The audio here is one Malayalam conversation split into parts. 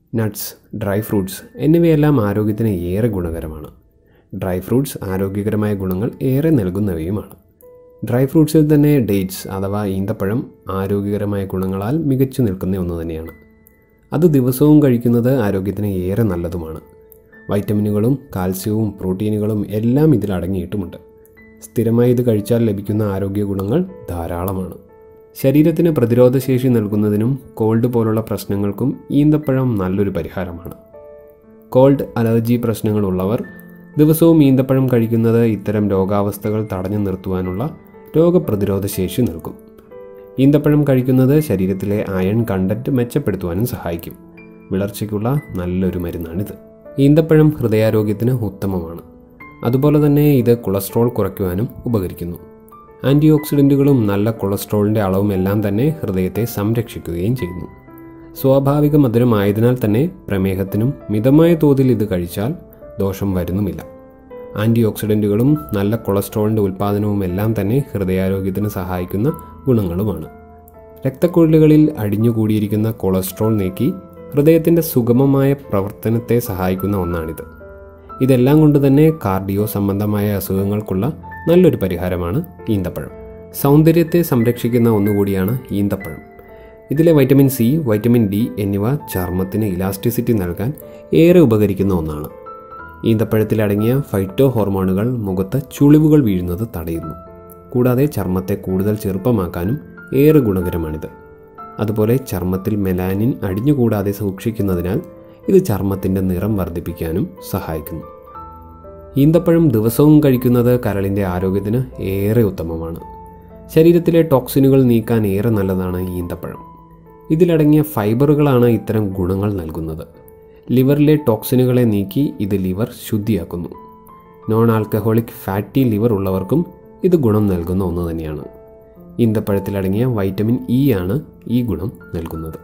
നട്ട്സ് ഡ്രൈ ഫ്രൂട്ട്സ് എന്നിവയെല്ലാം ആരോഗ്യത്തിന് ഏറെ ഗുണകരമാണ് ഡ്രൈ ഫ്രൂട്ട്സ് ആരോഗ്യകരമായ ഗുണങ്ങൾ ഏറെ നൽകുന്നവയുമാണ് ഡ്രൈ ഫ്രൂട്ട്സിൽ തന്നെ ഡേറ്റ്സ് അഥവാ ഈന്തപ്പഴം ആരോഗ്യകരമായ ഗുണങ്ങളാൽ മികച്ചു നിൽക്കുന്ന ഒന്ന് തന്നെയാണ് അത് ദിവസവും കഴിക്കുന്നത് ആരോഗ്യത്തിന് ഏറെ നല്ലതുമാണ് വൈറ്റമിനുകളും കാൽസ്യവും പ്രോട്ടീനുകളും എല്ലാം ഇതിൽ അടങ്ങിയിട്ടുമുണ്ട് സ്ഥിരമായി ഇത് കഴിച്ചാൽ ലഭിക്കുന്ന ആരോഗ്യ ഗുണങ്ങൾ ധാരാളമാണ് ശരീരത്തിന് പ്രതിരോധശേഷി നൽകുന്നതിനും കോൾഡ് പോലുള്ള പ്രശ്നങ്ങൾക്കും ഈന്തപ്പഴം നല്ലൊരു പരിഹാരമാണ് കോൾഡ് അലർജി പ്രശ്നങ്ങളുള്ളവർ ദിവസവും ഈന്തപ്പഴം കഴിക്കുന്നത് ഇത്തരം രോഗാവസ്ഥകൾ തടഞ്ഞു നിർത്തുവാനുള്ള രോഗപ്രതിരോധ ശേഷി നൽകും ഈന്തപ്പഴം കഴിക്കുന്നത് ശരീരത്തിലെ അയൺ കണ്ടന്റ് മെച്ചപ്പെടുത്തുവാനും സഹായിക്കും വിളർച്ചയ്ക്കുള്ള നല്ലൊരു മരുന്നാണിത് ഈന്തപ്പഴം ഹൃദയാരോഗ്യത്തിന് ഉത്തമമാണ് അതുപോലെ തന്നെ ഇത് കൊളസ്ട്രോൾ കുറയ്ക്കുവാനും ഉപകരിക്കുന്നു ആൻറ്റി ഓക്സിഡൻറ്റുകളും നല്ല കൊളസ്ട്രോളിൻ്റെ അളവും എല്ലാം തന്നെ ഹൃദയത്തെ സംരക്ഷിക്കുകയും ചെയ്യുന്നു സ്വാഭാവിക മധുരമായതിനാൽ തന്നെ പ്രമേഹത്തിനും മിതമായ തോതിൽ ഇത് കഴിച്ചാൽ ദോഷം വരുന്നുമില്ല ആൻറ്റി ഓക്സിഡൻറ്റുകളും നല്ല കൊളസ്ട്രോളിൻ്റെ ഉൽപ്പാദനവും എല്ലാം തന്നെ ഹൃദയാരോഗ്യത്തിന് സഹായിക്കുന്ന ഗുണങ്ങളുമാണ് രക്തക്കുഴലുകളിൽ അടിഞ്ഞുകൂടിയിരിക്കുന്ന കൊളസ്ട്രോൾ നീക്കി ഹൃദയത്തിൻ്റെ സുഗമമായ പ്രവർത്തനത്തെ സഹായിക്കുന്ന ഒന്നാണിത് ഇതെല്ലാം കൊണ്ട് തന്നെ കാർഡിയോ സംബന്ധമായ അസുഖങ്ങൾക്കുള്ള നല്ലൊരു പരിഹാരമാണ് ഈന്തപ്പഴം സൗന്ദര്യത്തെ സംരക്ഷിക്കുന്ന ഒന്നുകൂടിയാണ് ഈന്തപ്പഴം ഇതിലെ വൈറ്റമിൻ സി വൈറ്റമിൻ ഡി എന്നിവ ചർമ്മത്തിന് ഇലാസ്റ്റിസിറ്റി നൽകാൻ ഏറെ ഉപകരിക്കുന്ന ഒന്നാണ് ഈന്തപ്പഴത്തിലടങ്ങിയ ഫൈറ്റോ ഹോർമോണുകൾ മുഖത്ത് ചുളിവുകൾ വീഴുന്നത് തടയുന്നു കൂടാതെ ചർമ്മത്തെ കൂടുതൽ ചെറുപ്പമാക്കാനും ഏറെ ഗുണകരമാണിത് അതുപോലെ ചർമ്മത്തിൽ മെലാനിൻ അടിഞ്ഞുകൂടാതെ സൂക്ഷിക്കുന്നതിനാൽ ഇത് ചർമ്മത്തിൻ്റെ നിറം വർദ്ധിപ്പിക്കാനും സഹായിക്കുന്നു ഈന്തപ്പഴം ദിവസവും കഴിക്കുന്നത് കരളിൻ്റെ ആരോഗ്യത്തിന് ഏറെ ഉത്തമമാണ് ശരീരത്തിലെ ടോക്സിനുകൾ നീക്കാൻ ഏറെ നല്ലതാണ് ഈന്തപ്പഴം ഇതിലടങ്ങിയ ഫൈബറുകളാണ് ഇത്തരം ഗുണങ്ങൾ നൽകുന്നത് ലിവറിലെ ടോക്സിനുകളെ നീക്കി ഇത് ലിവർ ശുദ്ധിയാക്കുന്നു നോൺ ആൽക്കഹോളിക് ഫാറ്റി ലിവർ ഉള്ളവർക്കും ഇത് ഗുണം നൽകുന്ന ഒന്ന് തന്നെയാണ് ഈന്തപ്പഴത്തിലടങ്ങിയ വൈറ്റമിൻ ഇ ആണ് ഈ ഗുണം നൽകുന്നത്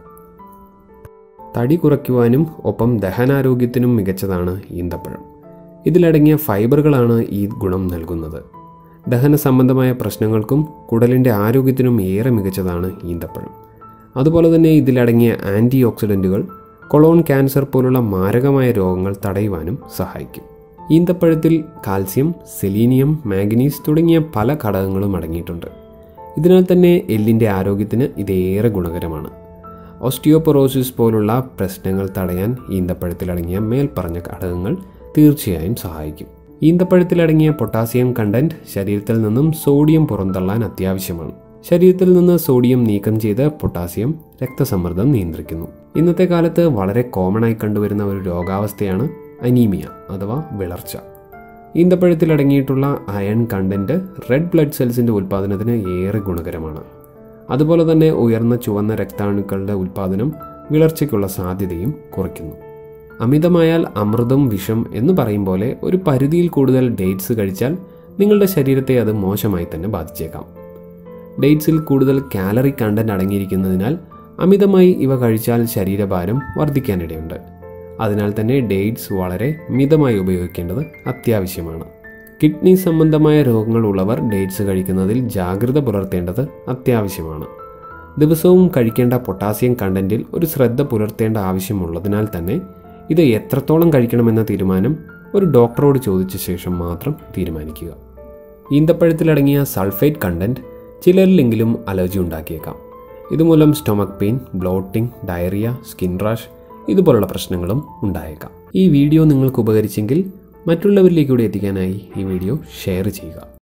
തടി കുറയ്ക്കുവാനും ഒപ്പം ദഹനാരോഗ്യത്തിനും മികച്ചതാണ് ഈന്തപ്പഴം ഇതിലടങ്ങിയ ഫൈബറുകളാണ് ഈ ഗുണം നൽകുന്നത് ദഹന സംബന്ധമായ പ്രശ്നങ്ങൾക്കും കുടലിൻ്റെ ആരോഗ്യത്തിനും ഏറെ മികച്ചതാണ് ഈന്തപ്പഴം അതുപോലെ തന്നെ ഇതിലടങ്ങിയ ആൻറ്റി ഓക്സിഡൻറ്റുകൾ കൊളോൺ ക്യാൻസർ പോലുള്ള മാരകമായ രോഗങ്ങൾ തടയുവാനും സഹായിക്കും ഈന്തപ്പഴത്തിൽ കാൽസ്യം സെലീനിയം മാഗ്നീസ് തുടങ്ങിയ പല ഘടകങ്ങളും അടങ്ങിയിട്ടുണ്ട് ഇതിനാൽ തന്നെ എല്ലിൻ്റെ ആരോഗ്യത്തിന് ഇതേറെ ഗുണകരമാണ് ഓസ്റ്റിയോപൊറോസിസ് പോലുള്ള പ്രശ്നങ്ങൾ തടയാൻ ഈന്തപ്പഴത്തിലടങ്ങിയ മേൽപ്പറഞ്ഞ ഘടകങ്ങൾ തീർച്ചയായും സഹായിക്കും ഈന്തപ്പഴത്തിലടങ്ങിയ പൊട്ടാസ്യം കണ്ടന്റ് ശരീരത്തിൽ നിന്നും സോഡിയം പുറന്തള്ളാൻ അത്യാവശ്യമാണ് ശരീരത്തിൽ നിന്ന് സോഡിയം നീക്കം ചെയ്ത് പൊട്ടാസ്യം രക്തസമ്മർദ്ദം നിയന്ത്രിക്കുന്നു ഇന്നത്തെ കാലത്ത് വളരെ കോമൺ ആയി കണ്ടുവരുന്ന ഒരു രോഗാവസ്ഥയാണ് അനീമിയ അഥവാ വിളർച്ച ഈന്തപ്പഴത്തിൽ അടങ്ങിയിട്ടുള്ള അയൺ കണ്ടന്റ് റെഡ് ബ്ലഡ് സെൽസിൻ്റെ ഉൽപ്പാദനത്തിന് ഏറെ ഗുണകരമാണ് അതുപോലെ തന്നെ ഉയർന്ന ചുവന്ന രക്താണുക്കളുടെ ഉൽപ്പാദനം വിളർച്ചയ്ക്കുള്ള സാധ്യതയും കുറയ്ക്കുന്നു അമിതമായാൽ അമൃതം വിഷം എന്ന് പറയും പോലെ ഒരു പരിധിയിൽ കൂടുതൽ ഡേറ്റ്സ് കഴിച്ചാൽ നിങ്ങളുടെ ശരീരത്തെ അത് മോശമായി തന്നെ ബാധിച്ചേക്കാം ഡേറ്റ്സിൽ കൂടുതൽ കാലറി കണ്ടന്റ് അടങ്ങിയിരിക്കുന്നതിനാൽ അമിതമായി ഇവ കഴിച്ചാൽ ശരീരഭാരം വർദ്ധിക്കാനിടയുണ്ട് അതിനാൽ തന്നെ ഡേറ്റ്സ് വളരെ മിതമായി ഉപയോഗിക്കേണ്ടത് അത്യാവശ്യമാണ് കിഡ്നി സംബന്ധമായ രോഗങ്ങളുള്ളവർ ഡേറ്റ്സ് കഴിക്കുന്നതിൽ ജാഗ്രത പുലർത്തേണ്ടത് അത്യാവശ്യമാണ് ദിവസവും കഴിക്കേണ്ട പൊട്ടാസ്യം കണ്ടന്റിൽ ഒരു ശ്രദ്ധ പുലർത്തേണ്ട ആവശ്യമുള്ളതിനാൽ തന്നെ ഇത് എത്രത്തോളം കഴിക്കണമെന്ന തീരുമാനം ഒരു ഡോക്ടറോട് ചോദിച്ച ശേഷം മാത്രം തീരുമാനിക്കുക ഈന്തപ്പഴത്തിലടങ്ങിയ സൾഫേറ്റ് കണ്ടന്റ് ചിലരിലെങ്കിലും അലർജി ഉണ്ടാക്കിയേക്കാം ഇതുമൂലം stomach pain bloating diarrhoea skin rash ഇതുപോലുള്ള പ്രശ്നങ്ങളും ഉണ്ടായേക്കാം ഈ വീഡിയോ നിങ്ങൾക്ക് ഉപകരിച്ചെങ്കിൽ മറ്റുള്ളവരിലേക്ക് കൂടി എത്തിക്കാനായി ഈ വീഡിയോ ഷെയർ ചെയ്യുക